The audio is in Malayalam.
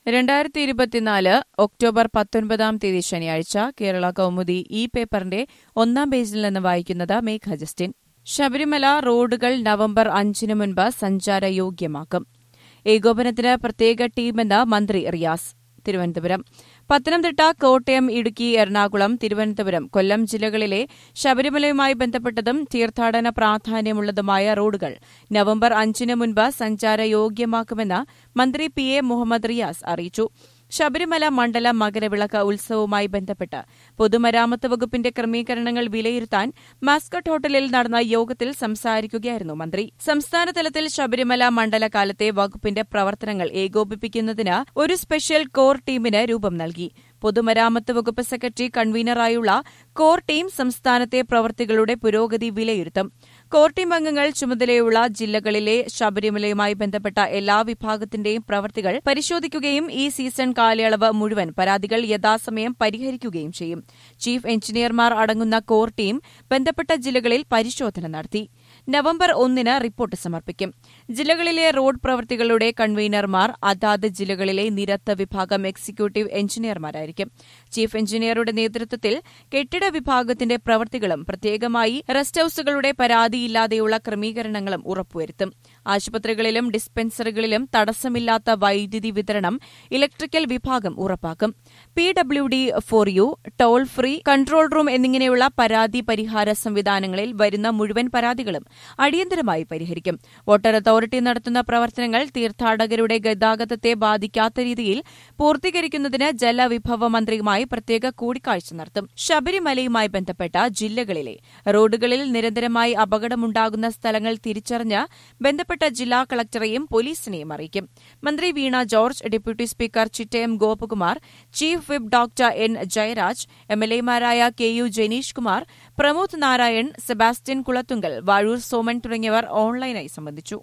രണ്ടായിരത്തി ഇരുപത്തിനാല് ഒക്ടോബർ പത്തൊൻപതാം തീയതി ശനിയാഴ്ച കേരള കൗമുദി ഈ പേപ്പറിന്റെ ഒന്നാം പേജിൽ നിന്ന് വായിക്കുന്നത് മേഘ ജസ്റ്റിൻ ശബരിമല റോഡുകൾ നവംബർ അഞ്ചിന് മുൻപ് സഞ്ചാരയോഗ്യമാക്കും ഏകോപനത്തിന് പ്രത്യേക ടീമെന്ന് മന്ത്രി റിയാസ് തിരുവനന്തപുരം പത്തനംതിട്ട കോട്ടയം ഇടുക്കി എറണാകുളം തിരുവനന്തപുരം കൊല്ലം ജില്ലകളിലെ ശബരിമലയുമായി ബന്ധപ്പെട്ടതും തീർത്ഥാടന പ്രാധാന്യമുള്ളതുമായ റോഡുകൾ നവംബർ അഞ്ചിന് മുൻപ് സഞ്ചാരയോഗ്യമാക്കുമെന്ന് മന്ത്രി പി എ മുഹമ്മദ് റിയാസ് അറിയിച്ചു ശബരിമല മണ്ഡല മകരവിളക്ക് ഉത്സവവുമായി ബന്ധപ്പെട്ട് പൊതുമരാമത്ത് വകുപ്പിന്റെ ക്രമീകരണങ്ങൾ വിലയിരുത്താൻ മാസ്കട്ട് ഹോട്ടലിൽ നടന്ന യോഗത്തിൽ സംസാരിക്കുകയായിരുന്നു മന്ത്രി സംസ്ഥാനതലത്തിൽ ശബരിമല മണ്ഡലകാലത്തെ വകുപ്പിന്റെ പ്രവർത്തനങ്ങൾ ഏകോപിപ്പിക്കുന്നതിന് ഒരു സ്പെഷ്യൽ കോർ ടീമിന് രൂപം നൽകി പൊതുമരാമത്ത് വകുപ്പ് സെക്രട്ടറി കൺവീനറായുള്ള കോർ ടീം സംസ്ഥാനത്തെ പ്രവൃത്തികളുടെ പുരോഗതി വിലയിരുത്തും കോർ ടീം അംഗങ്ങൾ ചുമതലയുള്ള ജില്ലകളിലെ ശബരിമലയുമായി ബന്ധപ്പെട്ട എല്ലാ വിഭാഗത്തിന്റെയും പ്രവൃത്തികൾ പരിശോധിക്കുകയും ഈ സീസൺ കാലയളവ് മുഴുവൻ പരാതികൾ യഥാസമയം പരിഹരിക്കുകയും ചെയ്യും ചീഫ് എഞ്ചിനീയർമാർ അടങ്ങുന്ന കോർ ടീം ബന്ധപ്പെട്ട ജില്ലകളിൽ പരിശോധന നടത്തി നവംബർ ഒന്നിന് റിപ്പോർട്ട് സമർപ്പിക്കും ജില്ലകളിലെ റോഡ് പ്രവൃത്തികളുടെ കൺവീനർമാർ അതാത് ജില്ലകളിലെ നിരത്ത് വിഭാഗം എക്സിക്യൂട്ടീവ് എഞ്ചിനീയർമാരായിരിക്കും ചീഫ് എഞ്ചിനീയറുടെ നേതൃത്വത്തിൽ കെട്ടിട വിഭാഗത്തിന്റെ പ്രവൃത്തികളും പ്രത്യേകമായി റെസ്റ്റ് ഹൌസുകളുടെ പരാതിയില്ലാതെയുള്ള ക്രമീകരണങ്ങളും ഉറപ്പുവരുത്തും ആശുപത്രികളിലും ഡിസ്പെൻസറികളിലും തടസ്സമില്ലാത്ത വൈദ്യുതി വിതരണം ഇലക്ട്രിക്കൽ വിഭാഗം ഉറപ്പാക്കും P W D for you toll free control room എന്നിങ്ങനെയുള്ള പരാതി പരിഹാര സംവിധാനങ്ങളിൽ വരുന്ന മുഴുവൻ പരാതികളും അടിയന്തരമായി പരിഹരിക്കും വാട്ടർ അതോറിറ്റി നടത്തുന്ന പ്രവർത്തനങ്ങൾ തീർത്ഥാടകരുടെ ഗതാഗതത്തെ ബാധിക്കാത്ത രീതിയിൽ പൂർത്തീകരിക്കുന്നതിന് ജലവിഭവ മന്ത്രിയുമായി പ്രത്യേക കൂടിക്കാഴ്ച നടത്തും ശബരിമലയുമായി ബന്ധപ്പെട്ട ജില്ലകളിലെ റോഡുകളിൽ നിരന്തരമായി അപകടമുണ്ടാകുന്ന സ്ഥലങ്ങൾ തിരിച്ചറിഞ്ഞ് ബന്ധപ്പെട്ട ജില്ലാ കളക്ടറെയും പോലീസിനെയും അറിയിക്കും മന്ത്രി Veena George deputy speaker Chittayam Gopakumar chief whip doctor N Jayaraj എംഎൽഎമാരായ കെ യു ജനീഷ് കുമാർ പ്രമോദ് നാരായൺ സെബാസ്റ്റ്യൻ കുളത്തുങ്കൽ വാഴൂർ സോമൻ തുടങ്ങിയവർ ഓൺലൈനായി സംബന്ധിച്ചു